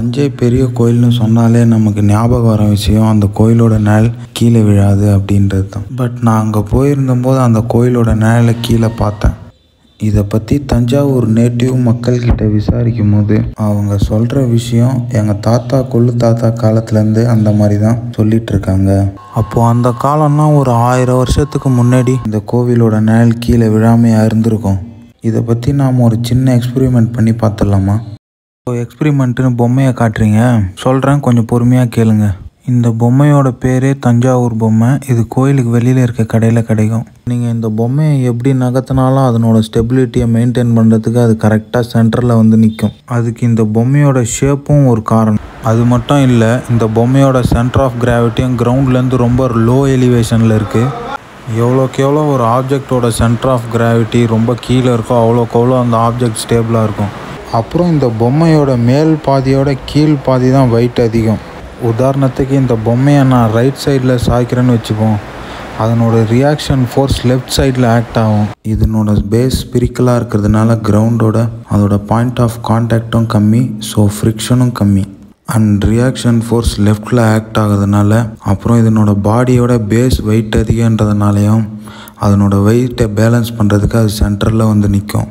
தஞ்சை பெரிய கோயில்னு சொன்னாலே நமக்கு ஞாபகம் வர விஷயம் அந்த கோயிலோட நிழல் கீழே விழாது அப்படின்றது தான் பட் நான் அங்கே போயிருந்தபோது அந்த கோயிலோட நிழலை கீழே பார்த்தேன் இதை பற்றி தஞ்சாவூர் நேட்டிவ் மக்கள்கிட்ட விசாரிக்கும் போது அவங்க சொல்கிற விஷயம் எங்கள் தாத்தா கொள்ளு தாத்தா காலத்துலேருந்து அந்த மாதிரி தான் சொல்லிட்டு இருக்காங்க அப்போது அந்த காலம்னா ஒரு ஆயிரம் வருஷத்துக்கு முன்னாடி இந்த கோவிலோட நிழல் கீழே விழாமையாக இருந்திருக்கும் இதை பற்றி நாம் ஒரு சின்ன எக்ஸ்பெரிமெண்ட் பண்ணி பார்த்துடலாமா இப்போ எக்ஸ்பெரிமெண்ட்டுன்னு பொம்மையை காட்டுறீங்க சொல்கிறேன் கொஞ்சம் பொறுமையாக கேளுங்க இந்த பொம்மையோட பேரே தஞ்சாவூர் பொம்மை இது கோயிலுக்கு வெளியில் இருக்க கடையில் கிடைக்கும் நீங்கள் இந்த பொம்மையை எப்படி நகர்த்தினாலும் அதனோட ஸ்டெபிலிட்டியை மெயின்டைன் பண்ணுறதுக்கு அது கரெக்டாக சென்டரில் வந்து நிற்கும் அதுக்கு இந்த பொம்மையோட ஷேப்பும் ஒரு காரணம் அது மட்டும் இல்லை இந்த பொம்மையோட சென்டர் ஆஃப் கிராவிட்டியும் கிரவுண்ட்லேருந்து ரொம்ப லோ எலிவேஷனில் இருக்குது எவ்வளோக்கு எவ்வளோ ஒரு ஆப்ஜெக்டோட சென்டர் ஆஃப் கிராவிட்டி ரொம்ப கீழே இருக்கோ அவ்வளோக்கு அவ்வளோ அந்த ஆப்ஜெக்ட் ஸ்டேபிளாக இருக்கும் அப்புறம் இந்த பொம்மையோட மேல் பாதியோட கீழ் பாதி தான் வெயிட் அதிகம் உதாரணத்துக்கு இந்த பொம்மையை நான் ரைட் சைடில் சாய்க்கிறேன்னு வச்சுப்போம் அதனோட ரியாக்ஷன் ஃபோர்ஸ் லெஃப்ட் சைடில் ஆக்ட் ஆகும் இதனோட பேஸ் ஸ்பிரிக்கலாக இருக்கிறதுனால கிரவுண்டோட அதோட பாயிண்ட் ஆஃப் கான்டாக்டும் கம்மி ஸோ ஃப்ரிக்ஷனும் கம்மி அண்ட் ரியாக்ஷன் ஃபோர்ஸ் லெஃப்டில் ஆக்ட் ஆகுறதுனால அப்புறம் இதனோட பாடியோட பேஸ் வெயிட் அதிகன்றதுனாலையும் அதனோட வெயிட்டை பேலன்ஸ் பண்ணுறதுக்கு அது சென்டரில் வந்து நிற்கும்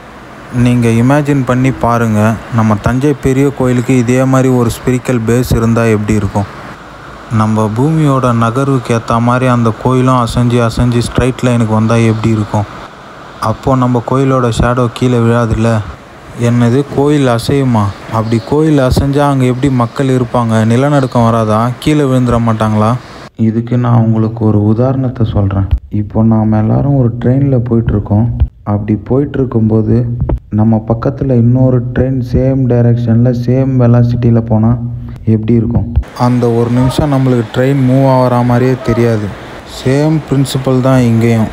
நீங்கள் இமேஜின் பண்ணி பாருங்கள் நம்ம தஞ்சை பெரிய கோயிலுக்கு இதே மாதிரி ஒரு ஸ்பிரிக்கல் பேஸ் இருந்தால் எப்படி இருக்கும் நம்ம பூமியோட நகர்வுக்கு ஏற்ற மாதிரி அந்த கோயிலும் அசைஞ்சு அசைஞ்சு ஸ்ட்ரைட் லைனுக்கு வந்தால் எப்படி இருக்கும் அப்போது நம்ம கோயிலோட ஷேடோ கீழே விழாதுல்ல என்னது கோயில் அசையுமா அப்படி கோயில் அசைஞ்சா அங்கே எப்படி மக்கள் இருப்பாங்க நிலநடுக்கம் வராதா கீழே விழுந்துட மாட்டாங்களா இதுக்கு நான் உங்களுக்கு ஒரு உதாரணத்தை சொல்கிறேன் இப்போ நாம் எல்லாரும் ஒரு ட்ரெயினில் போயிட்டுருக்கோம் அப்படி போயிட்டுருக்கும்போது நம்ம பக்கத்தில் இன்னொரு ட்ரெயின் சேம் டைரெக்ஷனில் சேம் வெலாசிட்டியில் போனால் எப்படி இருக்கும் அந்த ஒரு நிமிஷம் நம்மளுக்கு ட்ரெயின் மூவ் ஆகிற மாதிரியே தெரியாது சேம் பிரின்சிபல் தான் இங்கேயும்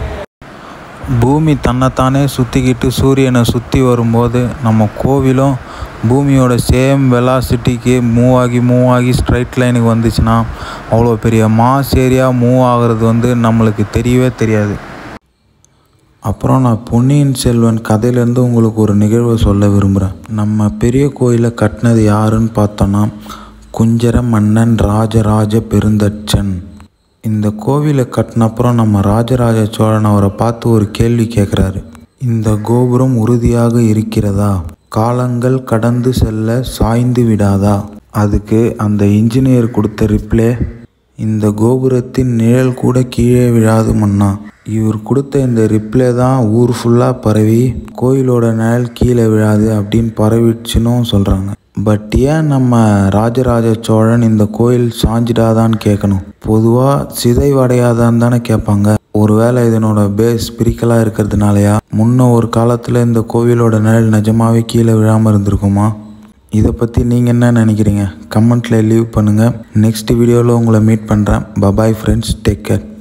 பூமி தன்னைத்தானே சுற்றிக்கிட்டு சூரியனை சுற்றி வரும்போது நம்ம கோவிலும் பூமியோட சேம் வெலாசிட்டிக்கு மூவ் ஆகி மூவ் ஆகி ஸ்ட்ரைட் லைனுக்கு வந்துச்சுன்னா அவ்வளோ பெரிய மாஸ் ஏரியா மூவ் ஆகிறது வந்து நம்மளுக்கு தெரியவே தெரியாது அப்புறம் நான் பொன்னியின் செல்வன் கதையிலேருந்து உங்களுக்கு ஒரு நிகழ்வை சொல்ல விரும்புகிறேன் நம்ம பெரிய கோயிலை கட்டினது யாருன்னு பார்த்தோன்னா குஞ்சர மன்னன் ராஜராஜ பெருந்தச்சன் இந்த கோவிலை கட்டினப்புறம் நம்ம ராஜராஜ சோழன் அவரை பார்த்து ஒரு கேள்வி கேட்குறாரு இந்த கோபுரம் உறுதியாக இருக்கிறதா காலங்கள் கடந்து செல்ல சாய்ந்து விடாதா அதுக்கு அந்த இன்ஜினியர் கொடுத்த ரிப்ளே இந்த கோபுரத்தின் நிழல் கூட கீழே விழாது மன்னா இவர் கொடுத்த இந்த ரிப்ளே தான் ஊர் ஃபுல்லாக பரவி கோயிலோட நிழல் கீழே விழாது அப்படின்னு பரவிடுச்சுன்னு சொல்கிறாங்க பட் ஏன் நம்ம ராஜராஜ சோழன் இந்த கோயில் சாஞ்சிடாதான்னு கேட்கணும் பொதுவாக சிதைவடையாதான்னு தானே கேட்பாங்க ஒருவேளை இதனோட பேஸ் பிரிக்கலாக இருக்கிறதுனாலயா முன்ன ஒரு காலத்தில் இந்த கோவிலோட நிழல் நிஜமாவே கீழே விழாமல் இருந்திருக்குமா இதை பற்றி நீங்கள் என்ன நினைக்கிறீங்க கமெண்ட்டில் லீவ் பண்ணுங்கள் நெக்ஸ்ட் வீடியோவில் உங்களை மீட் பண்ணுறேன் பபாய் ஃப்ரெண்ட்ஸ் டேக் கேர்